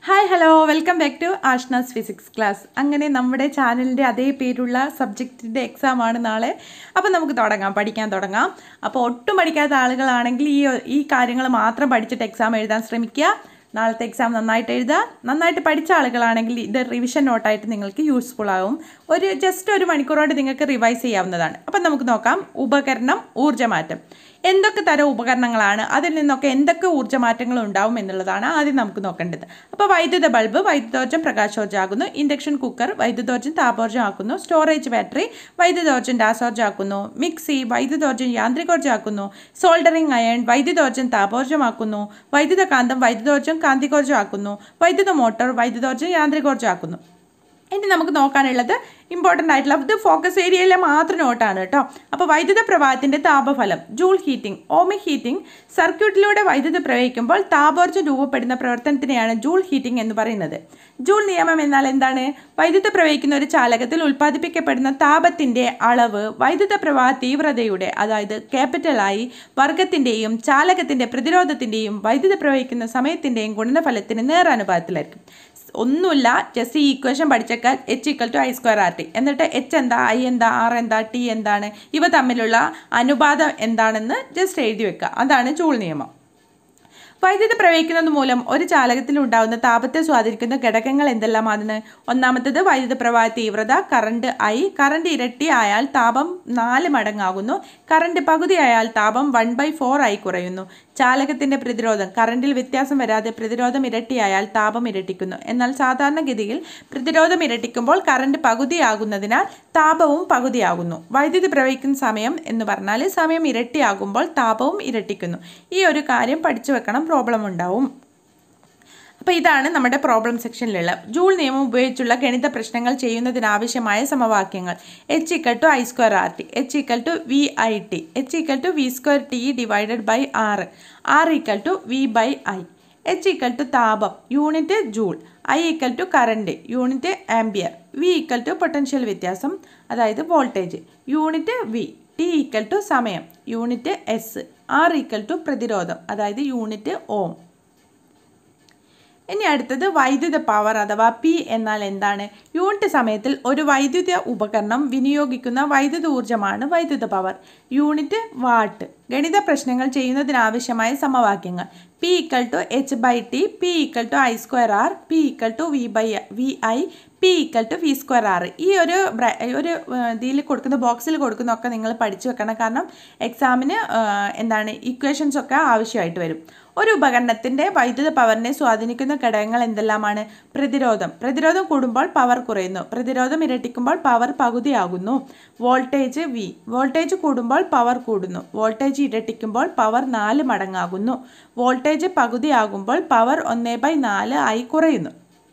Hi hello welcome back to Ashna's physics class അങ്ങനെ നമ്മുടെ ചാനലിൻ്റെ അതേ പേരുള്ള സബ്ജക്റ്റിൻ്റെ എക്സാമാണ് നാളെ അപ്പോൾ നമുക്ക് തുടങ്ങാം പഠിക്കാൻ തുടങ്ങാം അപ്പോൾ ഒട്ടും പഠിക്കാത്ത ആളുകളാണെങ്കിൽ ഈ ഈ കാര്യങ്ങൾ മാത്രം പഠിച്ചിട്ട് എക്സാം എഴുതാൻ ശ്രമിക്കുക നാളത്തെ എക്സാം നന്നായിട്ട് എഴുതുക നന്നായിട്ട് പഠിച്ച ആളുകളാണെങ്കിൽ ഇത് റിവിഷൻ നോട്ടായിട്ട് നിങ്ങൾക്ക് യൂസ്ഫുൾ ആവും ഒരു ജസ്റ്റ് ഒരു മണിക്കൂർ കൊണ്ട് നിങ്ങൾക്ക് റിവൈസ് ചെയ്യാവുന്നതാണ് അപ്പം നമുക്ക് നോക്കാം ഉപകരണം ഊർജ്ജമാറ്റം എന്തൊക്കെ തരം ഉപകരണങ്ങളാണ് അതിൽ നിന്നൊക്കെ എന്തൊക്കെ ഊർജ്ജമാറ്റങ്ങൾ ഉണ്ടാവും എന്നുള്ളതാണ് ആദ്യം നമുക്ക് നോക്കേണ്ടത് അപ്പോൾ വൈദ്യുത ബൾബ് വൈദ്യുതോർജ്ജം പ്രകാശോർജ്ജമാക്കുന്നു ഇൻഡക്ഷൻ കുക്കർ വൈദ്യുതോർജ്ജം താപോർജ്ജമാക്കുന്നു സ്റ്റോറേജ് ബാറ്ററി വൈദ്യുതോർജ്ജം രാസോർജ്ജമാക്കുന്നു മിക്സി വൈദ്യുതോർജ്ജം യാന്ത്രികോർജ്ജമാക്കുന്നു സോൾഡറിംഗ് അയൺ വൈദ്യുതോർജ്ജം താപോർജ്ജമാക്കുന്നു വൈദ്യുതകാന്തം വൈദ്യുതോർജ്ജം കാന്തികോർജ്ജമാക്കുന്നു വൈദ്യുത മോട്ടോർ വൈദ്യുതോർജ്ജം യാന്ത്രികോർജ്ജമാക്കുന്നു ഇനി നമുക്ക് നോക്കാനുള്ളത് ഇമ്പോർട്ടൻ്റ് ആയിട്ടുള്ള ഇത് ഫോക്കസ് ഏരിയയിലെ മാത്രം നോട്ടാണ് കേട്ടോ അപ്പോൾ വൈദ്യുത പ്രവാഹത്തിൻ്റെ താപഫലം ജൂൾ ഹീറ്റിംഗ് ഓമിക് ഹീറ്റിംഗ് സർക്യൂട്ടിലൂടെ വൈദ്യുതി പ്രവഹിക്കുമ്പോൾ താപോർജ്ജം രൂപപ്പെടുന്ന പ്രവർത്തനത്തിനെയാണ് ജൂൾ ഹീറ്റിംഗ് എന്ന് പറയുന്നത് ജൂൾ നിയമം എന്നാൽ എന്താണ് വൈദ്യുത പ്രവഹിക്കുന്ന ഒരു ചാലകത്തിൽ ഉൽപ്പാദിപ്പിക്കപ്പെടുന്ന താപത്തിൻ്റെ അളവ് വൈദ്യുത പ്രവാഹ തീവ്രതയുടെ അതായത് ക്യാപിറ്റലായി വർഗത്തിൻ്റെയും ചാലകത്തിൻ്റെ പ്രതിരോധത്തിൻ്റെയും വൈദ്യുത പ്രവഹിക്കുന്ന സമയത്തിൻ്റെയും ഗുണനഫലത്തിന് നേരാനുപാതത്തിലായിരിക്കും ഒന്നുമില്ല ജസ്റ്റ് ഈ ഇക്വേഷൻ പഠിച്ചേക്കാൻ H equal to I square R T എന്നിട്ട് എച്ച് എന്താ ഐ എന്താ ആർ എന്താ ടി എന്താണ് ഇവ തമ്മിലുള്ള അനുപാതം എന്താണെന്ന് ജസ്റ്റ് എഴുതി വെക്കുക അതാണ് ചൂൾ നിയമം വൈദ്യുതി പ്രവഹിക്കുന്നത് മൂലം ഒരു ചാലകത്തിൽ ഉണ്ടാകുന്ന താപത്തെ സ്വാധീനിക്കുന്ന ഘടകങ്ങൾ എന്തെല്ലാമാണെന്ന് ഒന്നാമത്തേത് വൈദ്യുത പ്രവാഹ തീവ്രത കറണ്ട് ഐ കറണ്ട് ഇരട്ടി ആയാൽ താപം നാല് മടങ്ങാകുന്നു കറണ്ട് പകുതി ആയാൽ താപം വൺ ബൈ ഫോർ ആയി കുറയുന്നു ചാലകത്തിന്റെ പ്രതിരോധം കറണ്ടിൽ വ്യത്യാസം വരാതെ പ്രതിരോധം ഇരട്ടിയായാൽ താപം ഇരട്ടിക്കുന്നു എന്നാൽ സാധാരണഗതിയിൽ പ്രതിരോധം ഇരട്ടിക്കുമ്പോൾ കറണ്ട് പകുതിയാകുന്നതിനാൽ താപവും പകുതിയാകുന്നു വൈദ്യുതി പ്രവഹിക്കുന്ന സമയം എന്ന് പറഞ്ഞാൽ സമയം ഇരട്ടിയാകുമ്പോൾ താപവും ഇരട്ടിക്കുന്നു ഈ ഒരു കാര്യം പഠിച്ചു വെക്കണം പ്രോബ്ലം ഉണ്ടാവും അപ്പോൾ ഇതാണ് നമ്മുടെ പ്രോബ്ലം സെക്ഷനിലുള്ള ജൂൾ നിയമം ഉപയോഗിച്ചുള്ള ഗണിത പ്രശ്നങ്ങൾ ചെയ്യുന്നതിനാവശ്യമായ സമവാക്യങ്ങൾ H equal to I square R T H equal to V I T H equal to V square T divided by R R equal to V by I H equal to താപം unit joule I equal to current unit ampere V equal to potential വ്യത്യാസം അതായത് voltage unit V T equal to സമയം unit S R equal to പ്രതിരോധം അതായത് unit ohm ഇനി അടുത്തത് വൈദ്യുത power അഥവാ പി എന്നാൽ എന്താണ് യൂണിറ്റ് സമയത്തിൽ ഒരു വൈദ്യുത ഉപകരണം വിനിയോഗിക്കുന്ന വൈദ്യുത ഊർജ്ജമാണ് വൈദ്യുത പവർ യൂണിറ്റ് വാട്ട് ഗണിത പ്രശ്നങ്ങൾ ചെയ്യുന്നതിനാവശ്യമായ സമവാക്യങ്ങൾ P equal to H by T P equal to I square R P equal to V by V I P equal to V square R ഈ ഒരു ഒരു ഇതിൽ കൊടുക്കുന്ന ബോക്സിൽ കൊടുക്കുന്നതൊക്കെ നിങ്ങൾ പഠിച്ചു വെക്കണം കാരണം എക്സാമിന് എന്താണ് ഇക്വേഷൻസ് ഒക്കെ ആവശ്യമായിട്ട് വരും ഒരു ഉപകരണത്തിൻ്റെ വൈദ്യുത പവറിനെ സ്വാധീനിക്കുന്ന ഘടകങ്ങൾ എന്തെല്ലാമാണ് പ്രതിരോധം പ്രതിരോധം കൂടുമ്പോൾ പവർ കുറയുന്നു പ്രതിരോധം ഇരട്ടിക്കുമ്പോൾ പവർ പകുതിയാകുന്നു വോൾട്ടേജ് വി വോൾട്ടേജ് കൂടുമ്പോൾ പവർ കൂടുന്നു വോൾട്ടേജ് ഇരട്ടിക്കുമ്പോൾ പവർ നാല് മടങ്ങാകുന്നു വോൾട്ടേജ് പകുതിയാകുമ്പോൾ പവർ ഒന്നേ ബൈ നാല് ആയി കുറയുന്നു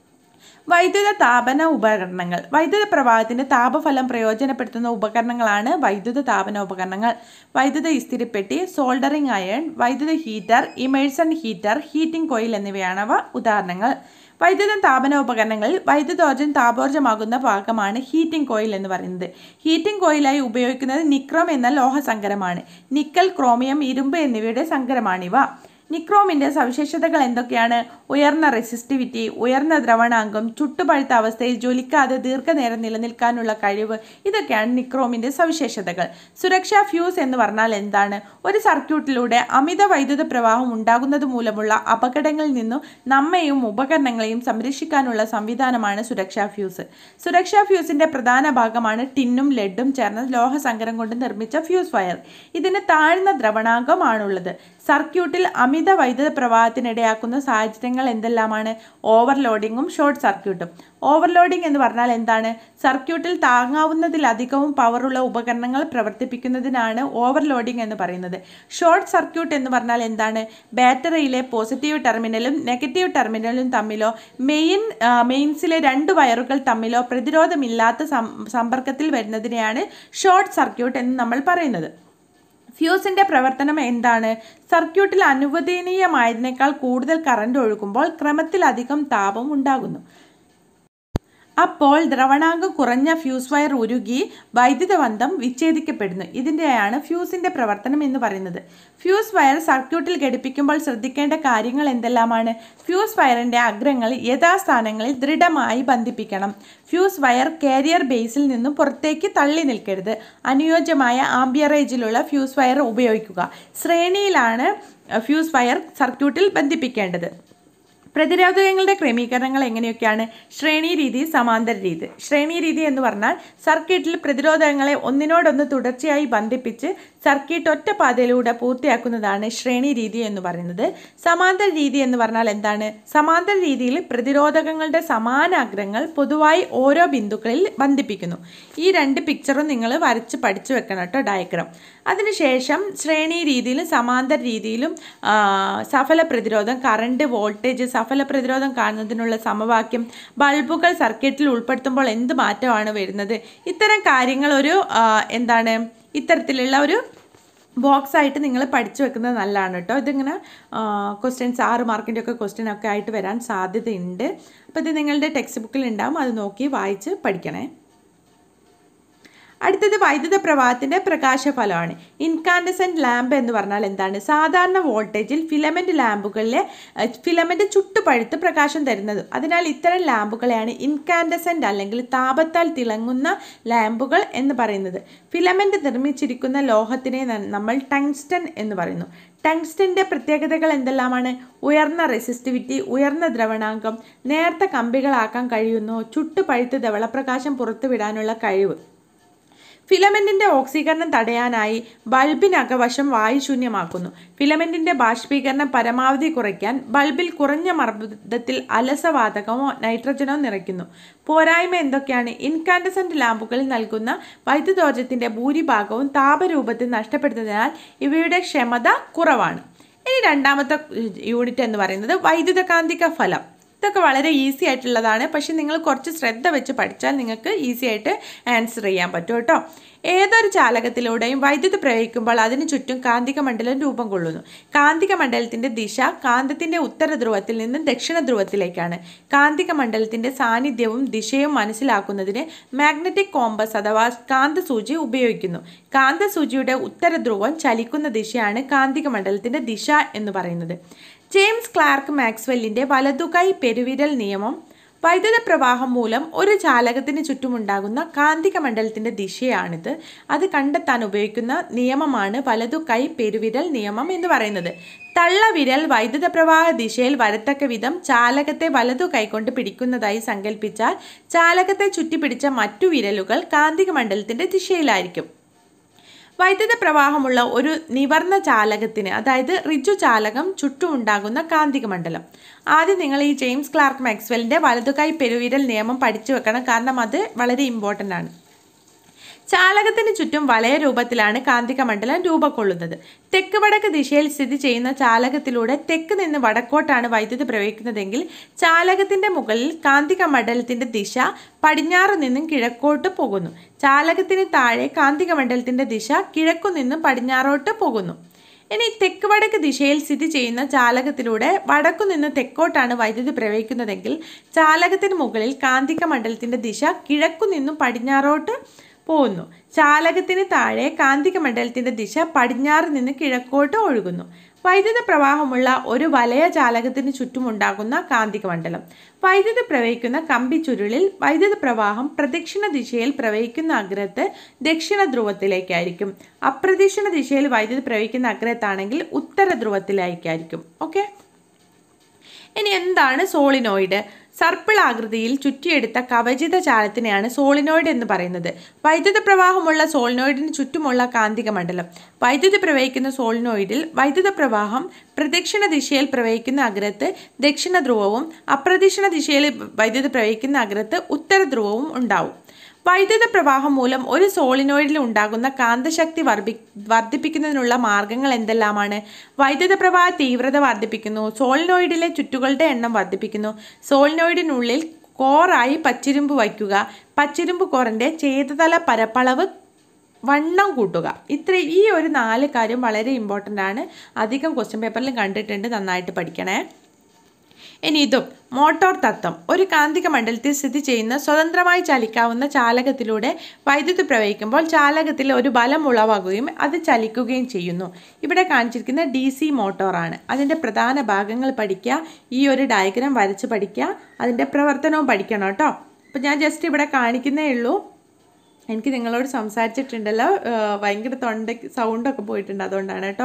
വൈദ്യുത താപന ഉപകരണങ്ങൾ വൈദ്യുത പ്രവാഹത്തിന്റെ താപഫലം പ്രയോജനപ്പെടുത്തുന്ന ഉപകരണങ്ങളാണ് വൈദ്യുത താപന ഉപകരണങ്ങൾ വൈദ്യുത ഇസ്തിരിപ്പെട്ടി സോൾഡറിംഗ് അയൺ വൈദ്യുത heater immersion heater heating coil എന്നിവയാണവ ഉദാഹരണങ്ങൾ വൈദ്യുത താപന ഉപകരണങ്ങളിൽ വൈദ്യുതോർജ്ജം താപോർജ്ജമാകുന്ന ഭാഗമാണ് ഹീറ്റിംഗ് കോയിൽ എന്ന് പറയുന്നത് ഹീറ്റിംഗ് കോയിലായി ഉപയോഗിക്കുന്നത് നിക്രോം എന്ന ലോഹസങ്കരമാണ് നിക്കൽ ക്രോമിയം ഇരുമ്പ് എന്നിവയുടെ സങ്കരമാണിവ നിക്രോമിൻ്റെ സവിശേഷതകൾ എന്തൊക്കെയാണ് ഉയർന്ന റെസിസ്റ്റിവിറ്റി ഉയർന്ന ദ്രവണാങ്കം ചുട്ടുപഴുത്ത അവസ്ഥയിൽ ജ്വലിക്കാതെ ദീർഘനേരം നിലനിൽക്കാനുള്ള കഴിവ് ഇതൊക്കെയാണ് നിക്രോമിൻ്റെ സവിശേഷതകൾ സുരക്ഷാ ഫ്യൂസ് എന്ന് പറഞ്ഞാൽ എന്താണ് ഒരു സർക്യൂട്ടിലൂടെ അമിത വൈദ്യുത പ്രവാഹം ഉണ്ടാകുന്നത് മൂലമുള്ള അപകടങ്ങളിൽ നിന്നും നമ്മയും ഉപകരണങ്ങളെയും സംരക്ഷിക്കാനുള്ള സംവിധാനമാണ് സുരക്ഷാ ഫ്യൂസ് സുരക്ഷാ ഫ്യൂസിൻ്റെ പ്രധാന ഭാഗമാണ് ടിന്നും ലെഡും ചേർന്ന ലോഹസങ്കരം കൊണ്ട് നിർമ്മിച്ച ഫ്യൂസ് വയർ ഇതിന് താഴ്ന്ന ദ്രവണാങ്കമാണുള്ളത് സർക്യൂട്ടിൽ അമിത വൈദ്യുത പ്രവാഹത്തിനിടയാക്കുന്ന സാഹചര്യങ്ങൾ എന്തെല്ലാമാണ് ഓവർലോഡിങ്ങും ഷോർട്ട് സർക്യൂട്ടും ഓവർലോഡിംഗ് എന്ന് പറഞ്ഞാൽ എന്താണ് സർക്യൂട്ടിൽ താങ്ങാവുന്നതിലധികവും പവറുള്ള ഉപകരണങ്ങൾ പ്രവർത്തിപ്പിക്കുന്നതിനാണ് ഓവർലോഡിംഗ് എന്ന് പറയുന്നത് ഷോർട്ട് സർക്യൂട്ട് എന്ന് പറഞ്ഞാൽ എന്താണ് ബാറ്ററിയിലെ പോസിറ്റീവ് ടെർമിനലും നെഗറ്റീവ് ടെർമിനലും തമ്മിലോ മെയിൻ മെയിൻസിലെ രണ്ട് വയറുകൾ തമ്മിലോ പ്രതിരോധമില്ലാത്ത സമ്പർക്കത്തിൽ വരുന്നതിനെയാണ് ഷോർട്ട് സർക്യൂട്ട് എന്ന് നമ്മൾ പറയുന്നത് ഫ്യൂസിൻ്റെ പ്രവർത്തനം എന്താണ് സർക്യൂട്ടിൽ അനുവദനീയമായതിനേക്കാൾ കൂടുതൽ കറണ്ട് ഒഴുകുമ്പോൾ ക്രമത്തിലധികം താപം ഉണ്ടാകുന്നു അപ്പോൾ ദ്രവണാങ്കം കുറഞ്ഞ ഫ്യൂസ് വയർ ഉരുകി വൈദ്യുത ബന്ധം വിച്ഛേദിക്കപ്പെടുന്നു ഇതിൻ്റെയാണ് ഫ്യൂസിൻ്റെ പ്രവർത്തനം എന്ന് പറയുന്നത് ഫ്യൂസ് വയർ സർക്യൂട്ടിൽ ഘടിപ്പിക്കുമ്പോൾ ശ്രദ്ധിക്കേണ്ട കാര്യങ്ങൾ എന്തെല്ലാമാണ് ഫ്യൂസ് വയറിൻ്റെ അഗ്രങ്ങൾ യഥാസ്ഥാനങ്ങളിൽ ദൃഢമായി ബന്ധിപ്പിക്കണം ഫ്യൂസ് വയർ കാരിയർ ബേസിൽ നിന്നും പുറത്തേക്ക് തള്ളി നിൽക്കരുത് അനുയോജ്യമായ ആംബിയറേജിലുള്ള ഫ്യൂസ് വയർ ഉപയോഗിക്കുക ശ്രേണിയിലാണ് ഫ്യൂസ് വയർ സർക്യൂട്ടിൽ ബന്ധിപ്പിക്കേണ്ടത് പ്രതിരോധകങ്ങളുടെ ക്രമീകരണങ്ങൾ എങ്ങനെയൊക്കെയാണ് ശ്രേണി രീതി സമാന്തര രീതി ശ്രേണി രീതി എന്ന് പറഞ്ഞാൽ സർക്യൂട്ടിൽ പ്രതിരോധകങ്ങളെ ഒന്നിനോടൊന്ന് തുടർച്ചയായി ബന്ധിപ്പിച്ച് സർക്യൂട്ട് ഒറ്റ പാതയിലൂടെ പൂർത്തിയാക്കുന്നതാണ് ശ്രേണി രീതി എന്ന് പറയുന്നത് സമാന്തര രീതി എന്ന് പറഞ്ഞാൽ എന്താണ് സമാന്തര രീതിയിൽ പ്രതിരോധകങ്ങളുടെ സമാനാഗ്രങ്ങൾ പൊതുവായി ഓരോ ബിന്ദുക്കളിൽ ബന്ധിപ്പിക്കുന്നു ഈ രണ്ട് പിക്ചറും നിങ്ങൾ വരച്ച് പഠിച്ചു വെക്കണം കേട്ടോ ഡയഗ്രാം അതിനുശേഷം ശ്രേണി രീതിയിലും സമാന്തര രീതിയിലും ആ, സഫല പ്രതിരോധം കറണ്ട് വോൾട്ടേജ് സഫല പ്രതിരോധം കാണുന്നതിനുള്ള സമവാക്യം ബൾബുകൾ സർക്യൂട്ടിൽ ഉൾപ്പെടുത്തുമ്പോൾ എന്ത് മാറ്റമാണ് വരുന്നത് ഇത്തരം കാര്യങ്ങൾ ഒരു ആ, എന്താണ് ഇത്തരത്തിലുള്ള ഒരു ബോക്സ് ആയിട്ട് നിങ്ങൾ പഠിച്ചു വെക്കുന്നത് നല്ലതാണ് കേട്ടോ ഇതിങ്ങനെ ക്വസ്റ്റ്യൻസ് ആറ് മാർക്കിൻ്റെ ഒക്കെ ക്വസ്റ്റ്യൻ ഒക്കെ ആയിട്ട് വരാൻ സാധ്യതയുണ്ട് അപ്പോൾ ഇത് നിങ്ങളുടെ ടെക്സ്റ്റ് ബുക്കിൽ ഉണ്ടാവും അത് നോക്കി വായിച്ച് പഠിക്കണേ അടുത്തത് വൈദ്യുത പ്രവാഹത്തിന്റെ പ്രകാശഫലമാണ് ഇൻകാൻഡസെന്റ് ലാമ്പ് എന്ന് പറഞ്ഞാൽ എന്താണ് സാധാരണ വോൾട്ടേജിൽ ഫിലമെന്റ് ലാമ്പുകളിലെ ഫിലമെന്റ് ചുട്ടുപഴുത്ത് പ്രകാശം തരുന്നത് അതിനാൽ ഇത്തരം ലാമ്പുകളെയാണ് ഇൻകാൻഡസെന്റ് അല്ലെങ്കിൽ താപത്താൽ തിളങ്ങുന്ന ലാമ്പുകൾ എന്ന് പറയുന്നത് ഫിലമെന്റ് നിർമ്മിച്ചിരിക്കുന്ന ലോഹത്തിനെ ന- നമ്മൾ ടങ്സ്റ്റൺ എന്ന് പറയുന്നു ടങ്സ്റ്റന്റെ പ്രത്യേകതകൾ എന്തെല്ലാമാണ് ഉയർന്ന റെസിസ്റ്റിവിറ്റി ഉയർന്ന ദ്രവണാങ്കം നേർത്ത കമ്പികളാക്കാൻ കഴിയുന്നു ചുട്ടുപഴുത്ത് ധവളപ്രകാശം പുറത്തുവിടാനുള്ള കഴിവ് ഫിലമെന്റിന്റെ ഓക്സീകരണം തടയാനായി ബൾബിനകവശം വായുശൂന്യമാക്കുന്നു ഫിലമെന്റിന്റെ ബാഷ്പീകരണം പരമാവധി കുറയ്ക്കാൻ ബൾബിൽ കുറഞ്ഞ മർദ്ദത്തിൽ അലസവാതകമോ നൈട്രജനോ നിറയ്ക്കുന്നു പോരായ്മ എന്തൊക്കെയാണ് ഇൻകാൻഡസെന്റ് ലാമ്പുകളിൽ നൽകുന്ന വൈദ്യുതോർജ്ജത്തിന്റെ ഭൂരിഭാഗവും താപരൂപത്തിൽ നഷ്ടപ്പെടുന്നതിനാൽ ഇവയുടെ ക്ഷമത കുറവാണ് ഇനി രണ്ടാമത്തെ യൂണിറ്റ് എന്ന് പറയുന്നത് വൈദ്യുതകാന്തിക ഫലം ഇതൊക്കെ വളരെ ഈസി ആയിട്ടുള്ളതാണ് പക്ഷെ നിങ്ങൾ കുറച്ച് ശ്രദ്ധ വെച്ച് പഠിച്ചാൽ നിങ്ങൾക്ക് ഈസി ആയിട്ട് ആൻസർ ചെയ്യാൻ പറ്റും കേട്ടോ ഏതൊരു ചാലകത്തിലൂടെയും വൈദ്യുതി പ്രയോഗിക്കുമ്പോൾ അതിന് ചുറ്റും കാന്തിക മണ്ഡലം രൂപം കൊള്ളുന്നു കാന്തിക മണ്ഡലത്തിന്റെ ദിശ കാന്തത്തിന്റെ ഉത്തര ധ്രുവത്തിൽ നിന്ന് ദക്ഷിണ ധ്രുവത്തിലേക്കാണ് കാന്തിക മണ്ഡലത്തിന്റെ സാന്നിധ്യവും ദിശയും മനസ്സിലാക്കുന്നതിന് മാഗ്നറ്റിക് കോമ്പസ് അഥവാ കാന്തസൂചി ഉപയോഗിക്കുന്നു കാന്തസൂചിയുടെ ഉത്തര ധ്രുവം ചലിക്കുന്ന ദിശയാണ് കാന്തിക മണ്ഡലത്തിന്റെ ദിശ എന്ന് പറയുന്നത് ജെയിംസ് ക്ലാർക്ക് മാക്സ്വെല്ലിന്റെ വലതുകൈ പെരുവിരൽ നിയമം വൈദ്യുത പ്രവാഹം മൂലം ഒരു ചാലകത്തിന് ചുറ്റുമുണ്ടാകുന്ന കാന്തിക മണ്ഡലത്തിന്റെ ദിശയാണിത് അത് കണ്ടെത്താൻ ഉപയോഗിക്കുന്ന നിയമമാണ് വലതു കൈ പെരുവിരൽ നിയമം എന്ന് പറയുന്നത് തള്ളവിരൽ വൈദ്യുത പ്രവാഹ ദിശയിൽ വരത്തക്ക വിധം ചാലകത്തെ വലതു കൈകൊണ്ട് പിടിക്കുന്നതായി സങ്കല്പിച്ചാൽ ചാലകത്തെ ചുറ്റിപ്പിടിച്ച മറ്റു വിരലുകൾ കാന്തിക മണ്ഡലത്തിന്റെ ദിശയിലായിരിക്കും വൈദ്യുത പ്രവാഹമുള്ള ഒരു നിവർന്ന ചാലകത്തിന് അതായത് റിജു ചാലകം ചുറ്റുമുണ്ടാകുന്ന കാന്തിക മണ്ഡലം ആദ്യം നിങ്ങൾ ഈ ജെയിംസ് ക്ലാർക്ക് മാക്സ്വെല്ലിന്റെ വലതുകൈ പെരുവിരൽ നിയമം പഠിച്ചു വെക്കണം കാരണം അത് വളരെ ഇമ്പോർട്ടൻ്റ് ആണ് ചാലകത്തിന് ചുറ്റും വലയ രൂപത്തിലാണ് കാന്തിക മണ്ഡലം രൂപം കൊള്ളുന്നത് തെക്ക് വടക്ക് ദിശയിൽ സ്ഥിതി ചെയ്യുന്ന ചാലകത്തിലൂടെ തെക്ക് നിന്ന് വടക്കോട്ടാണ് വൈദ്യുതി പ്രവഹിക്കുന്നതെങ്കിൽ ചാലകത്തിന്റെ മുകളിൽ കാന്തിക മണ്ഡലത്തിന്റെ ദിശ പടിഞ്ഞാറ് നിന്നും കിഴക്കോട്ട് പോകുന്നു ചാലകത്തിന് താഴെ കാന്തിക മണ്ഡലത്തിന്റെ ദിശ കിഴക്കു നിന്നും പടിഞ്ഞാറോട്ട് പോകുന്നു ഇനി തെക്ക് വടക്ക് ദിശയിൽ സ്ഥിതി ചെയ്യുന്ന ചാലകത്തിലൂടെ വടക്കു നിന്ന് തെക്കോട്ടാണ് വൈദ്യുതി പ്രവഹിക്കുന്നതെങ്കിൽ ചാലകത്തിന് മുകളിൽ കാന്തിക മണ്ഡലത്തിന്റെ ദിശ കിഴക്കു നിന്നും പടിഞ്ഞാറോട്ട് പോകുന്നു ചാലകത്തിന് താഴെ കാന്തിക മണ്ഡലത്തിന്റെ ദിശ പടിഞ്ഞാറ് നിന്ന് കിഴക്കോട്ട് ഒഴുകുന്നു വൈദ്യുത പ്രവാഹമുള്ള ഒരു വലയ ചാലകത്തിന് ചുറ്റുമുണ്ടാകുന്ന കാന്തിക മണ്ഡലം വൈദ്യുതി പ്രവഹിക്കുന്ന കമ്പി ചുരുളിൽ വൈദ്യുത പ്രവാഹം പ്രദക്ഷിണ ദിശയിൽ പ്രവഹിക്കുന്ന അഗ്രത്ത് ദക്ഷിണ ധ്രുവത്തിലേക്കായിരിക്കും അപ്രദക്ഷിണ ദിശയിൽ വൈദ്യുതി പ്രവഹിക്കുന്ന അഗ്രത്താണെങ്കിൽ ഉത്തര ധ്രുവത്തിലേക്കായിരിക്കും ഓക്കെ ഇനി എന്താണ് സോളിനോയിഡ് സർപ്പിൾ ആകൃതിയിൽ ചുറ്റിയെടുത്ത കവചിത ചാലത്തിനെയാണ് സോളിനോയിഡ് എന്ന് പറയുന്നത് വൈദ്യുത പ്രവാഹമുള്ള സോളിനോയിഡിന് ചുറ്റുമുള്ള കാന്തിക മണ്ഡലം വൈദ്യുതി പ്രവഹിക്കുന്ന സോളിനോയിഡിൽ വൈദ്യുത പ്രവാഹം പ്രദക്ഷിണ ദിശയിൽ പ്രവഹിക്കുന്ന അഗ്രത്ത് ദക്ഷിണ ധ്രുവവും അപ്രദക്ഷിണ ദിശയിൽ വൈദ്യുതി പ്രവഹിക്കുന്ന അഗ്രത്ത് ഉത്തര ധ്രുവവും ഉണ്ടാവും വൈദ്യുത പ്രവാഹം മൂലം ഒരു സോളിനോയിഡിൽ ഉണ്ടാകുന്ന കാന്തശക്തി വർദ്ധി വർദ്ധിപ്പിക്കുന്നതിനുള്ള മാർഗങ്ങൾ എന്തെല്ലാമാണ് വൈദ്യുത പ്രവാഹ തീവ്രത വർദ്ധിപ്പിക്കുന്നു സോളിനോയിഡിലെ ചുറ്റുകളുടെ എണ്ണം വർദ്ധിപ്പിക്കുന്നു സോളിനോയിഡിനുള്ളിൽ കോറായി പച്ചിരുമ്പ് വയ്ക്കുക പച്ചിരുമ്പ് കോറിൻ്റെ ചേതതല പരപ്പളവ് വണ്ണം കൂട്ടുക ഇത്ര ഈ ഒരു നാല് കാര്യം വളരെ ഇമ്പോർട്ടൻ്റ് ആണ് അധികം ക്വസ്റ്റ്യൻ പേപ്പറിലും കണ്ടിട്ടുണ്ട് നന്നായിട്ട് പഠിക്കണേ ഇനി ഇതും മോട്ടോർ തത്വം ഒരു കാന്തിക മണ്ഡലത്തിൽ സ്ഥിതി ചെയ്യുന്ന സ്വതന്ത്രമായി ചലിക്കാവുന്ന ചാലകത്തിലൂടെ വൈദ്യുതി പ്രവഹിക്കുമ്പോൾ ചാലകത്തിൽ ഒരു ബലം ഉളവാകുകയും അത് ചലിക്കുകയും ചെയ്യുന്നു ഇവിടെ കാണിച്ചിരിക്കുന്ന ഡി സി മോട്ടോറാണ് അതിൻ്റെ പ്രധാന ഭാഗങ്ങൾ പഠിക്കുക ഈ ഒരു ഡയഗ്രാം വരച്ച് പഠിക്കുക അതിൻ്റെ പ്രവർത്തനവും പഠിക്കണം കേട്ടോ അപ്പോൾ ഞാൻ ജസ്റ്റ് ഇവിടെ കാണിക്കുന്നേ ഉള്ളൂ എനിക്ക് നിങ്ങളോട് സംസാരിച്ചിട്ടുണ്ടല്ലോ ഏഹ് ഭയങ്കര തൊണ്ട സൗണ്ടൊക്കെ പോയിട്ടുണ്ട് അതുകൊണ്ടാണ് കേട്ടോ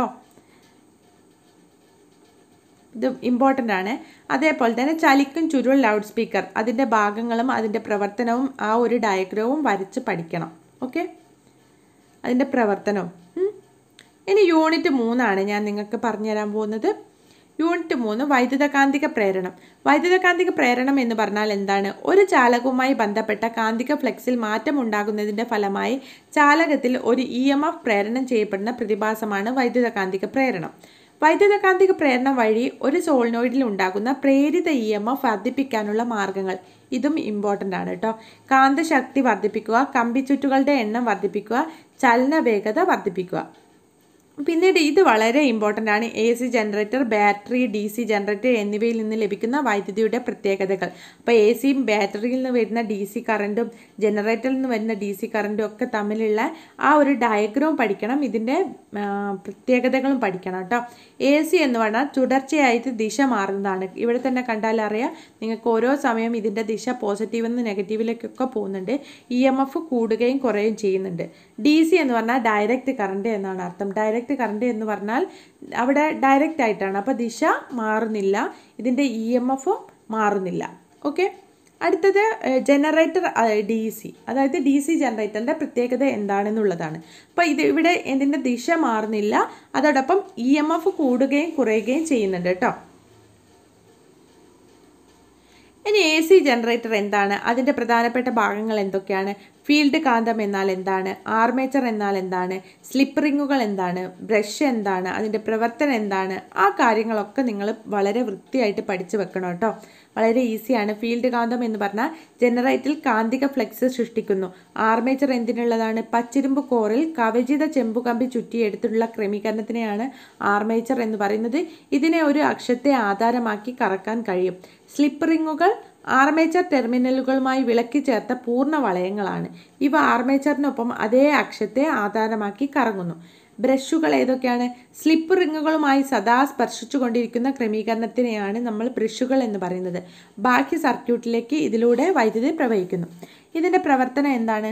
ഇത് ഇമ്പോർട്ടൻ്റ് ആണ് അതേപോലെ തന്നെ ചലിക്കും ചുരുൾ ലൗഡ് സ്പീക്കർ അതിൻ്റെ ഭാഗങ്ങളും അതിൻ്റെ പ്രവർത്തനവും ആ ഒരു ഡയഗ്രവും വരച്ച് പഠിക്കണം ഓക്കെ അതിൻ്റെ പ്രവർത്തനവും ഉം. ഇനി യൂണിറ്റ് മൂന്നാണ് ഞാൻ നിങ്ങൾക്ക് പറഞ്ഞുതരാൻ പോകുന്നത് യൂണിറ്റ് മൂന്ന് വൈദ്യുതകാന്തിക പ്രേരണം വൈദ്യുതകാന്തിക പ്രേരണം എന്ന് പറഞ്ഞാൽ എന്താണ് ഒരു ചാലകവുമായി ബന്ധപ്പെട്ട കാന്തിക ഫ്ലെക്സിൽ മാറ്റം ഉണ്ടാകുന്നതിൻ്റെ ഫലമായി ചാലകത്തിൽ ഒരു ഇ എം എഫ് പ്രേരണം ചെയ്യപ്പെടുന്ന പ്രതിഭാസമാണ് വൈദ്യുതകാന്തിക പ്രേരണം വൈദ്യുതകാന്തിക പ്രേരണം വഴി ഒരു സോളിനോയിഡിൽ ഉണ്ടാകുന്ന പ്രേരിത ഇ എം എഫ് വർദ്ധിപ്പിക്കാനുള്ള മാർഗങ്ങൾ ഇതും ഇമ്പോർട്ടൻ്റ് ആണ് കേട്ടോ കാന്തശക്തി വർദ്ധിപ്പിക്കുക കമ്പിച്ചുറ്റുകളുടെ എണ്ണം വർദ്ധിപ്പിക്കുക ചലന വേഗത വർദ്ധിപ്പിക്കുക പിന്നീട് ഇത് വളരെ ഇമ്പോർട്ടൻ്റ് ആണ് A C generator battery D C generator എന്നിവയിൽ നിന്ന് ലഭിക്കുന്ന വൈദ്യുതിയുടെ പ്രത്യേകതകൾ അപ്പോൾ എ സിയും ബാറ്ററിയിൽ നിന്ന് വരുന്ന ഡി സി കറൻറ്റും ജനറേറ്ററിൽ നിന്ന് വരുന്ന ഡി സി കറൻറ്റും ഒക്കെ തമ്മിലുള്ള ആ ഒരു ഡയഗ്രാം പഠിക്കണം ഇതിൻ്റെ ആ, പ്രത്യേകതകളും പഠിക്കണം കേട്ടോ എ സി എന്ന് പറഞ്ഞാൽ തുടർച്ചയായിട്ട് ദിശ മാറുന്നതാണ് ഇവിടെ തന്നെ കണ്ടാൽ അറിയാം നിങ്ങൾക്ക് ഓരോ സമയം ഇതിൻ്റെ ദിശ പോസിറ്റീവ് നിന്ന് നെഗറ്റീവിലേക്കൊക്കെ പോകുന്നുണ്ട് ഇ എം എഫ് കൂടുകയും കുറയുകയും ചെയ്യുന്നുണ്ട് ഡി സി എന്ന് പറഞ്ഞാൽ ഡയറക്റ്റ് കറണ്ട് എന്നാണ് അർത്ഥം ഡയറക്റ്റ് കറണ്ട് എന്ന് പറഞ്ഞാൽ അവിടെ ഡയറക്റ്റ് ആയിട്ടാണ് അപ്പോൾ ദിശ മാറുന്നില്ല ഇതിൻ്റെ ഇ എം എഫും മാറുന്നില്ല ഓക്കെ അടുത്തത് ജനറേറ്റർ ഡി സി അതായത് ഡി സി ജനറേറ്ററിൻ്റെ പ്രത്യേകത എന്താണെന്നുള്ളതാണ് അപ്പോൾ ഇത് ഇവിടെ ഇതിൻ്റെ ദിശ മാറുന്നില്ല അതോടൊപ്പം ഇ എം എഫ് കൂടുകയും കുറയുകയും ചെയ്യുന്നുണ്ട് കേട്ടോ ഇനി എ സി ജനറേറ്റർ എന്താണ് അതിൻ്റെ പ്രധാനപ്പെട്ട ഭാഗങ്ങൾ എന്തൊക്കെയാണ് ഫീൽഡ് കാന്തം എന്നാൽ എന്താണ് ആർമേച്ചർ എന്നാൽ എന്താണ് സ്ലിപ്പ് റിങ്ങുകൾ എന്താണ് ബ്രഷ് എന്താണ് അതിൻ്റെ പ്രവർത്തനം എന്താണ് ആ കാര്യങ്ങളൊക്കെ നിങ്ങൾ വളരെ വൃത്തിയായിട്ട് പഠിച്ചു വെക്കണം കേട്ടോ വളരെ ഈസിയാണ് ഫീൽഡ് കാന്തം എന്ന് പറഞ്ഞാൽ ജനറേറ്ററിൽ കാന്തിക ഫ്ലെക്സ് സൃഷ്ടിക്കുന്നു ആർമേച്ചർ എന്തിനുള്ളതാണ് പച്ചിരുമ്പ് കോറിൽ കവചിത ചെമ്പുകമ്പി ചുറ്റിയെടുത്തുള്ള ക്രമീകരണത്തിനെയാണ് ആർമേച്ചർ എന്ന് പറയുന്നത് ഇതിനെ ഒരു അക്ഷത്തെ ആധാരമാക്കി കറക്കാൻ കഴിയും സ്ലിപ്പ് റിങ്ങുകൾ ആർമേച്ചർ ടെർമിനലുകളുമായി വിളക്കി ചേർത്ത പൂർണ്ണ വളയങ്ങളാണ് ഇവ ആർമേച്ചറിനൊപ്പം അതേ അക്ഷത്തെ ആധാരമാക്കി കറങ്ങുന്നു ബ്രഷുകൾ ഏതൊക്കെയാണ് സ്ലിപ്പ് റിങ്ങുകളുമായി സദാ സ്പർശിച്ചുകൊണ്ടിരിക്കുന്ന ക്രമീകരണത്തിനെയാണ് നമ്മൾ ബ്രഷുകൾ എന്ന് പറയുന്നത് ബാഹ്യ സർക്യൂട്ടിലേക്ക് ഇതിലൂടെ വൈദ്യുതി പ്രവഹിക്കുന്നു ഇതിൻ്റെ പ്രവർത്തനം എന്താണ്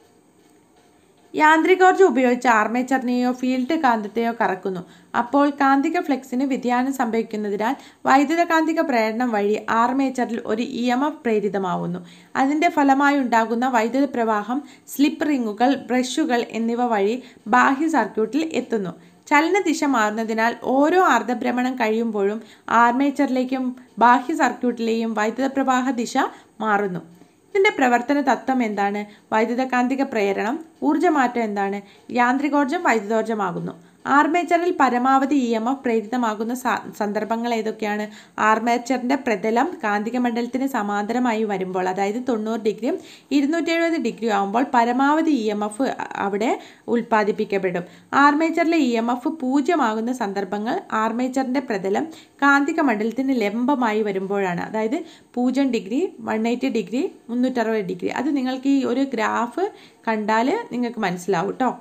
യാന്ത്രികോർജ്ജം ഉപയോഗിച്ച് ആർമേച്ചറിനെയോ ഫീൽഡ് കാന്തത്തെയോ കറക്കുന്നു അപ്പോൾ കാന്തിക ഫ്ലെക്സിന് വ്യതിയാനം സംഭവിക്കുന്നതിനാൽ വൈദ്യുത കാന്തിക പ്രേരണം വഴി ആർമേച്ചറിൽ ഒരു ഇ എം എഫ് പ്രേരിതമാവുന്നു അതിൻ്റെ ഫലമായി ഉണ്ടാകുന്ന വൈദ്യുത പ്രവാഹം സ്ലിപ്പ് റിങ്ങുകൾ ബ്രഷുകൾ എന്നിവ വഴി ബാഹ്യ സർക്യൂട്ടിൽ എത്തുന്നു ചലനദിശ മാറുന്നതിനാൽ ഓരോ അർദ്ധഭ്രമണം കഴിയുമ്പോഴും ആർമേച്ചറിലേക്കും ബാഹ്യ സർക്യൂട്ടിലെയും വൈദ്യുത പ്രവാഹ ദിശ മാറുന്നു ഇതിൻ്റെ പ്രവർത്തന തത്വം എന്താണ് വൈദ്യുതകാന്തിക പ്രേരണം ഊർജ്ജമാറ്റം എന്താണ് യാന്ത്രികോർജ്ജം വൈദ്യുതോർജ്ജമാകുന്നു ആർമേച്ചറിൽ പരമാവധി ഇ എം എഫ് പ്രേരിതമാകുന്ന സ- സന്ദർഭങ്ങൾ ഏതൊക്കെയാണ് ആർമേച്ചറിൻ്റെ പ്രതലം കാന്തിക മണ്ഡലത്തിന് സമാന്തരമായി വരുമ്പോൾ അതായത് തൊണ്ണൂറ് ഡിഗ്രിയും ഇരുന്നൂറ്റി എഴുപത് ഡിഗ്രി ആകുമ്പോൾ പരമാവധി ഇ എം എഫ് അവിടെ ഉൽപ്പാദിപ്പിക്കപ്പെടും ആർമേച്ചറിലെ ഇ എം എഫ് പൂജ്യമാകുന്ന സന്ദർഭങ്ങൾ ആർമേച്ചറിൻ്റെ പ്രതലം കാന്തിക മണ്ഡലത്തിന് ലംബമായി വരുമ്പോഴാണ് അതായത് പൂജ്യം ഡിഗ്രി വൺ എയ്റ്റി ഡിഗ്രി മുന്നൂറ്ററുപത് ഡിഗ്രി അത് നിങ്ങൾക്ക് ഈ ഒരു ഗ്രാഫ് കണ്ടാൽ നിങ്ങൾക്ക് മനസ്സിലാവും കേട്ടോ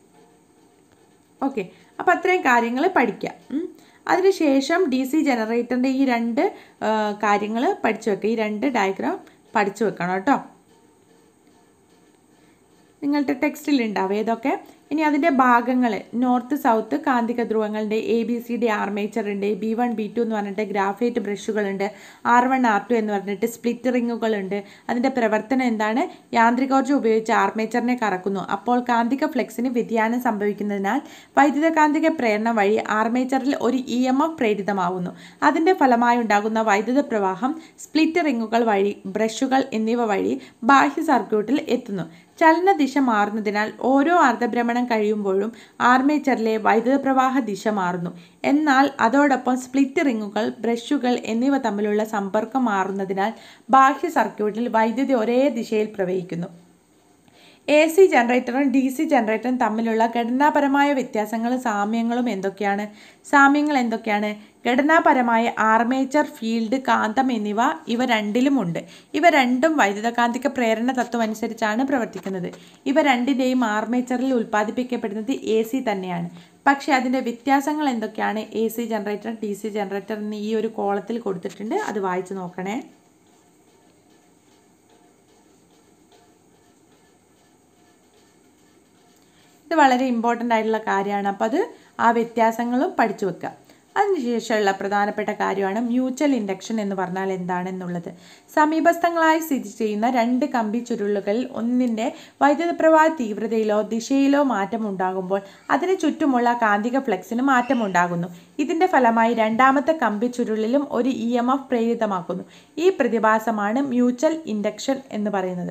ഓക്കെ അപ്പോൾ അത്രയും കാര്യങ്ങൾ പഠിക്കാം ഉം. അതിനുശേഷം ഡി സി ജനറേറ്ററിൻ്റെ ഈ രണ്ട് കാര്യങ്ങൾ പഠിച്ചു വെക്കുക ഈ രണ്ട് ഡയഗ്രാം പഠിച്ചു വെക്കണം കേട്ടോ നിങ്ങളുടെ ടെക്സ്റ്റിൽ ഉണ്ടാവും ഏതൊക്കെ ഇനി അതിൻ്റെ ഭാഗങ്ങൾ നോർത്ത് സൗത്ത് കാന്തിക ധ്രുവങ്ങളുണ്ട് A B C D armature ഉണ്ട് ബി വൺ ബി ടു എന്ന് പറഞ്ഞിട്ട് ഗ്രാഫൈറ്റ് ബ്രഷുകളുണ്ട് ആർ വൺ ആർ ടു എന്ന് പറഞ്ഞിട്ട് സ്പ്ലിറ്റ് റിങ്ങുകളുണ്ട് അതിൻ്റെ പ്രവർത്തനം എന്താണ് യാന്ത്രികോർജ്ജം ഉപയോഗിച്ച് ആർമേച്ചറിനെ കറക്കുന്നു അപ്പോൾ കാന്തിക ഫ്ലെക്സിന് വ്യതിയാനം സംഭവിക്കുന്നതിനാൽ വൈദ്യുത കാന്തിക പ്രേരണ വഴി ആർമേച്ചറിൽ ഒരു ഇ എം എഫ് പ്രേരിതമാവുന്നു അതിൻ്റെ ഫലമായി ഉണ്ടാകുന്ന വൈദ്യുത പ്രവാഹം സ്പ്ലിറ്റ് റിങ്ങുകൾ വഴി ബ്രഷുകൾ എന്നിവ വഴി ബാഹ്യ സർക്യൂട്ടിൽ എത്തുന്നു ചലനദിശ മാറുന്നതിനാൽ ഓരോ അർദ്ധഭ്രമണം കഴിയുമ്പോഴും ആർമേച്ചറിലെ വൈദ്യുത പ്രവാഹ ദിശ മാറുന്നു എന്നാൽ അതോടൊപ്പം സ്പ്ലിറ്റ് റിങ്ങുകൾ ബ്രഷുകൾ എന്നിവ തമ്മിലുള്ള സമ്പർക്കം മാറുന്നതിനാൽ ബാഹ്യ സർക്യൂട്ടിൽ വൈദ്യുതി ഒരേ ദിശയിൽ പ്രവഹിക്കുന്നു എ സി ജനറേറ്ററും ഡി സി ജനറേറ്ററും തമ്മിലുള്ള ഘടനാപരമായ വ്യത്യാസങ്ങളും സാമ്യങ്ങളും എന്തൊക്കെയാണ് സാമ്യങ്ങൾ എന്തൊക്കെയാണ് ഘടനാപരമായ ആർമേച്ചർ ഫീൽഡ് കാന്തം എന്നിവ ഇവ രണ്ടിലുമുണ്ട് ഇവ രണ്ടും വൈദ്യുതകാന്തിക പ്രേരണ തത്വം അനുസരിച്ചാണ് പ്രവർത്തിക്കുന്നത് ഇവ രണ്ടിൻ്റെയും ആർമേച്ചറിൽ ഉൽപ്പാദിപ്പിക്കപ്പെടുന്നത് എ സി തന്നെയാണ് പക്ഷേ അതിൻ്റെ വ്യത്യാസങ്ങൾ എന്തൊക്കെയാണ് A C generator D C generator എന്ന് ഈ ഒരു കോളത്തിൽ കൊടുത്തിട്ടുണ്ട് അത് വായിച്ചു നോക്കണേ ഇത് വളരെ ഇമ്പോർട്ടൻ്റ് ആയിട്ടുള്ള കാര്യമാണ് അപ്പോൾ അത് ആ വ്യത്യാസങ്ങളും പഠിച്ചു വെക്കുക അതിനുശേഷമുള്ള പ്രധാനപ്പെട്ട കാര്യമാണ് മ്യൂച്വൽ ഇൻഡക്ഷൻ എന്ന് പറഞ്ഞാൽ എന്താണെന്നുള്ളത് സമീപസ്ഥങ്ങളായി സ്ഥിതി ചെയ്യുന്ന രണ്ട് കമ്പി ചുരുളുകളിൽ ഒന്നിൻ്റെ വൈദ്യുത പ്രവാഹ തീവ്രതയിലോ ദിശയിലോ മാറ്റമുണ്ടാകുമ്പോൾ അതിന് ചുറ്റുമുള്ള കാന്തിക ഫ്ലക്സിന് മാറ്റമുണ്ടാകുന്നു ഇതിൻ്റെ ഫലമായി രണ്ടാമത്തെ കമ്പി ചുരുളിലും ഒരു ഇ എം എഫ് പ്രേരിതമാക്കുന്നു ഈ പ്രതിഭാസമാണ് മ്യൂച്വൽ ഇൻഡക്ഷൻ എന്ന് പറയുന്നത്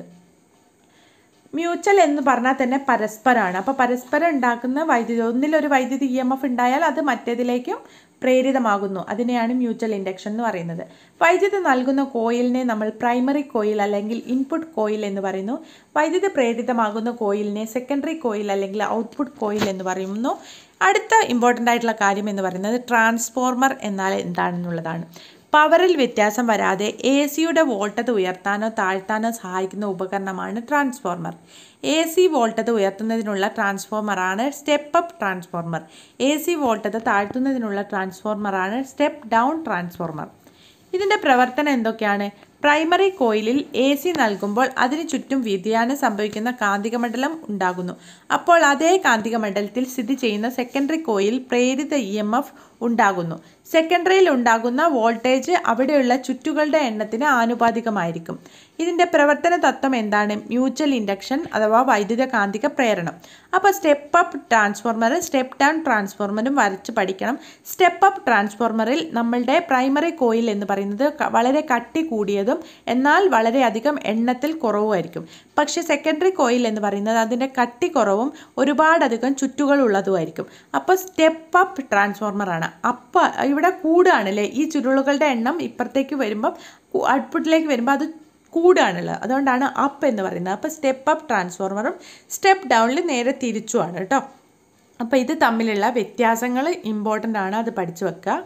മ്യൂച്വൽ എന്ന് പറഞ്ഞാൽ തന്നെ പരസ്പരമാണ് അപ്പോൾ പരസ്പരം ഉണ്ടാക്കുന്ന വൈദ്യുതി ഒന്നിലൊരു വൈദ്യുതി ഇ എം എഫ് ഉണ്ടായാൽ അത് മറ്റേതിലേക്കും പ്രേരിതമാകുന്നു അതിനെയാണ് മ്യൂച്വൽ ഇൻഡക്ഷൻ എന്ന് പറയുന്നത് വൈദ്യുതി നൽകുന്ന കോയിലിനെ നമ്മൾ പ്രൈമറി കോയിൽ അല്ലെങ്കിൽ ഇൻപുട്ട് കോയിൽ എന്ന് പറയുന്നു വൈദ്യുതി പ്രേരിതമാകുന്ന കോയിലിനെ സെക്കൻഡറി കോയിൽ അല്ലെങ്കിൽ ഔട്ട്പുട്ട് കോയിൽ എന്ന് പറയുന്നു അടുത്ത ഇമ്പോർട്ടൻ്റ് ആയിട്ടുള്ള കാര്യം എന്ന് പറയുന്നത് ട്രാൻസ്ഫോർമർ എന്നാൽ എന്താണെന്നുള്ളതാണ് പവറിൽ വ്യത്യാസം വരാതെ എ സിയുടെ വോൾട്ടത ഉയർത്താനോ താഴ്ത്താനോ സഹായിക്കുന്ന ഉപകരണമാണ് ട്രാൻസ്ഫോർമർ എ സി വോൾട്ടത ഉയർത്തുന്നതിനുള്ള ട്രാൻസ്ഫോർമറാണ് step up transformer A C വോൾട്ടത താഴ്ത്തുന്നതിനുള്ള ട്രാൻസ്ഫോർമറാണ് സ്റ്റെപ്പ് ഡൗൺ ട്രാൻസ്ഫോർമർ ഇതിൻ്റെ പ്രവർത്തനം എന്തൊക്കെയാണ് പ്രൈമറി കോയിലിൽ എ സി നൽകുമ്പോൾ അതിന് ചുറ്റും വ്യതിയാനം സംഭവിക്കുന്ന കാന്തിക മണ്ഡലം ഉണ്ടാകുന്നു അപ്പോൾ അതേ കാന്തിക മണ്ഡലത്തിൽ സ്ഥിതി ചെയ്യുന്ന സെക്കൻഡറി കോയിൽ പ്രേരിത ഇ എം എഫ് ഉണ്ടാകുന്നു സെക്കൻഡറിയിൽ ഉണ്ടാകുന്ന വോൾട്ടേജ് അവിടെയുള്ള ചുറ്റുകളുടെ എണ്ണത്തിന് ആനുപാതികമായിരിക്കും ഇതിൻ്റെ പ്രവർത്തന തത്വം എന്താണ് മ്യൂച്വൽ ഇൻഡക്ഷൻ അഥവാ വൈദ്യുത കാന്തിക പ്രേരണം അപ്പോൾ സ്റ്റെപ്പ് അപ്പ് ട്രാൻസ്ഫോർമറും സ്റ്റെപ്പ് ഡൗൺ ട്രാൻസ്ഫോർമറും വരച്ച് പഠിക്കണം സ്റ്റെപ്പ് അപ്പ് ട്രാൻസ്ഫോർമറിൽ നമ്മളുടെ പ്രൈമറി കോയിൽ എന്ന് പറയുന്നത് ക- വളരെ കട്ടി കൂടിയതും എന്നാൽ വളരെയധികം എണ്ണത്തിൽ കുറവുമായിരിക്കും പക്ഷേ സെക്കൻഡറി കോയിൽ എന്ന് പറയുന്നത് അതിൻ്റെ കട്ടി കുറവും ഒരുപാടധികം ചുറ്റുകൾ ഉള്ളതുമായിരിക്കും അപ്പോൾ സ്റ്റെപ്പ് അപ്പ് ട്രാൻസ്ഫോർമറാണ് അപ്പോൾ ഇവിടെ കൂടുകയാണ് അല്ലേ ഈ ചുരുളുകളുടെ എണ്ണം ഇപ്പുറത്തേക്ക് വരുമ്പം ഔട്ട്പുട്ടിലേക്ക് വരുമ്പോൾ അത് കൂടുകയാണുള്ളത് അതുകൊണ്ടാണ് അപ്പ് എന്ന് പറയുന്നത് അപ്പോൾ സ്റ്റെപ്പ് അപ്പ് ട്രാൻസ്ഫോർമറും സ്റ്റെപ്പ് ഡൗണിൽ നേരെ തിരിച്ചുമാണ് കേട്ടോ അപ്പോൾ ഇത് തമ്മിലുള്ള വ്യത്യാസങ്ങൾ ഇമ്പോർട്ടൻ്റ് ആണ് അത് പഠിച്ചു വെക്കുക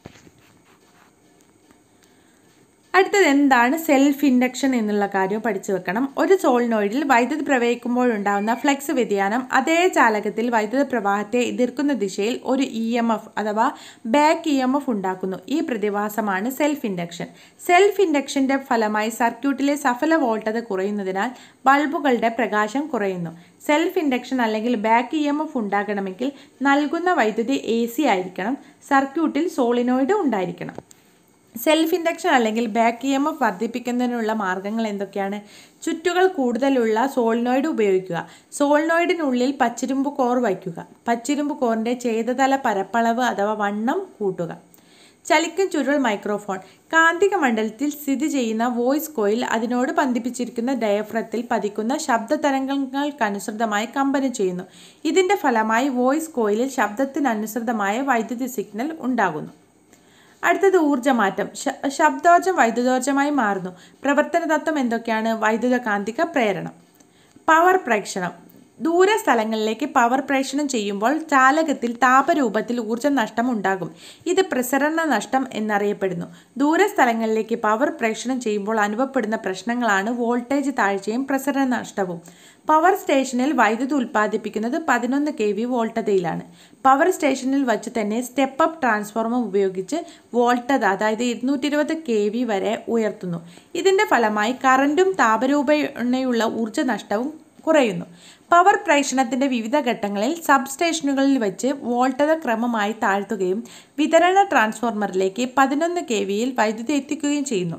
അടുത്തത് എന്താണ് സെൽഫ് ഇൻഡക്ഷൻ എന്നുള്ള കാര്യം പഠിച്ചു വെക്കണം ഒരു സോളിനോയിഡിൽ വൈദ്യുതി പ്രവഹിക്കുമ്പോഴുണ്ടാകുന്ന ഫ്ലെക്സ് വ്യതിയാനം അതേ ചാലകത്തിൽ വൈദ്യുത പ്രവാഹത്തെ എതിർക്കുന്ന ദിശയിൽ ഒരു ഇ എം എഫ് അഥവാ ബാക്ക് ഇ എം എഫ് ഉണ്ടാക്കുന്നു ഈ പ്രതിഭാസമാണ് സെൽഫ് ഇൻഡക്ഷൻ സെൽഫ് ഇൻഡക്ഷൻ്റെ ഫലമായി സർക്യൂട്ടിലെ സഫല വോൾട്ടത കുറയുന്നതിനാൽ ബൾബുകളുടെ പ്രകാശം കുറയുന്നു സെൽഫ് ഇൻഡക്ഷൻ അല്ലെങ്കിൽ ബാക്ക് ഇ എം എഫ് ഉണ്ടാകണമെങ്കിൽ നൽകുന്ന വൈദ്യുതി എ സി ആയിരിക്കണം സർക്യൂട്ടിൽ സോളിനോയിഡ് ഉണ്ടായിരിക്കണം സെൽഫ് ഇൻഡക്ഷൻ അല്ലെങ്കിൽ ബാക്ക് ഇ എം എഫ് വർദ്ധിപ്പിക്കുന്നതിനുള്ള മാർഗ്ഗങ്ങൾ എന്തൊക്കെയാണ് ചുറ്റുകൾ കൂടുതലുള്ള സോളിനോയിഡ് ഉപയോഗിക്കുക സോളിനോയിഡിനുള്ളിൽ പച്ചിരുമ്പ് കോർ വയ്ക്കുക പച്ചിരുമ്പ് കോറിൻ്റെ ഛേദതല പരപ്പളവ് അഥവാ വണ്ണം കൂട്ടുക ചലിക്കും ചുരുൾ മൈക്രോഫോൺ കാന്തിക മണ്ഡലത്തിൽ സ്ഥിതി ചെയ്യുന്ന വോയിസ് കോയിൽ അതിനോട് ബന്ധിപ്പിച്ചിരിക്കുന്ന ഡയഫ്രത്തിൽ പതിക്കുന്ന ശബ്ദ തരംഗങ്ങൾക്കനുസൃതമായി കമ്പനം ചെയ്യുന്നു ഇതിൻ്റെ ഫലമായി വോയിസ് കോയിലിൽ ശബ്ദത്തിനനുസൃതമായ വൈദ്യുതി സിഗ്നൽ ഉണ്ടാകുന്നു അടുത്തത് ഊർജ്ജമാറ്റം ശ- ശബ്ദോർജ്ജം വൈദ്യുതോർജ്ജമായി മാറുന്നു പ്രവർത്തന തത്വം എന്തൊക്കെയാണ് വൈദ്യുത കാന്തിക പ്രേരണം പവർ പ്രേക്ഷണം ദൂര സ്ഥലങ്ങളിലേക്ക് പവർ പ്രേഷണം ചെയ്യുമ്പോൾ ചാലകത്തിൽ താപരൂപത്തിൽ ഊർജ്ജ നഷ്ടം ഉണ്ടാകും ഇത് പ്രസരണ നഷ്ടം എന്നറിയപ്പെടുന്നു ദൂര സ്ഥലങ്ങളിലേക്ക് പവർ പ്രേഷണം ചെയ്യുമ്പോൾ അനുഭവപ്പെടുന്ന പ്രശ്നങ്ങളാണ് വോൾട്ടേജ് താഴ്ചയും പ്രസരണ നഷ്ടവും പവർ സ്റ്റേഷനിൽ വൈദ്യുതി ഉൽപ്പാദിപ്പിക്കുന്നത് പതിനൊന്ന് കെ വി വോൾട്ടതയിലാണ് പവർ സ്റ്റേഷനിൽ വച്ച് തന്നെ സ്റ്റെപ്പ് അപ്പ് ട്രാൻസ്ഫോർമർ ഉപയോഗിച്ച് വോൾട്ടത അതായത് ഇരുന്നൂറ്റി ഇരുപത് കെ വി വരെ ഉയർത്തുന്നു ഇതിൻ്റെ ഫലമായി കറൻറ്റും താപരൂപേണയുള്ള ഊർജ്ജ നഷ്ടവും കുറയുന്നു പവർ പ്രേഷണത്തിൻ്റെ വിവിധ ഘട്ടങ്ങളിൽ സബ് സ്റ്റേഷനുകളിൽ വെച്ച് വോൾട്ടത ക്രമമായി താഴ്ത്തുകയും വിതരണ ട്രാൻസ്ഫോർമറിലേക്ക് പതിനൊന്ന് കെ വിയിൽ വൈദ്യുതി എത്തിക്കുകയും ചെയ്യുന്നു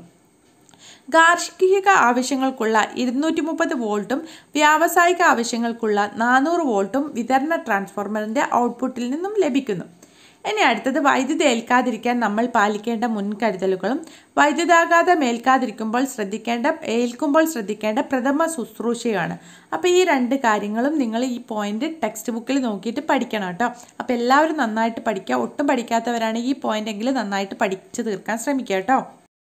ഗാർഹിക ആവശ്യങ്ങൾക്കുള്ള ഇരുന്നൂറ്റി മുപ്പത് വോൾട്ടും വ്യാവസായിക ആവശ്യങ്ങൾക്കുള്ള നാനൂറ് വോൾട്ടും വിതരണ ട്രാൻസ്ഫോർമറിൻ്റെ ഔട്ട്പുട്ടിൽ നിന്നും ലഭിക്കുന്നു ഇനി അടുത്തത് വൈദ്യുതി ഏൽക്കാതിരിക്കാൻ നമ്മൾ പാലിക്കേണ്ട മുൻകരുതലുകളും വൈദ്യുതാഘാതം ഏൽക്കാതിരിക്കുമ്പോൾ ശ്രദ്ധിക്കേണ്ട ഏൽക്കുമ്പോൾ ശ്രദ്ധിക്കേണ്ട പ്രഥമ ശുശ്രൂഷയാണ് അപ്പോൾ ഈ രണ്ട് കാര്യങ്ങളും നിങ്ങൾ ഈ പോയിന്റ് ടെക്സ്റ്റ് ബുക്കിൽ നോക്കിയിട്ട് പഠിക്കണം കേട്ടോ അപ്പോൾ എല്ലാവരും നന്നായിട്ട് പഠിക്കുക ഒട്ടും പഠിക്കാത്തവരാണ് ഈ പോയിന്റ് എങ്കിലും നന്നായിട്ട് പഠിച്ചു തീർക്കാൻ ശ്രമിക്കുക കേട്ടോ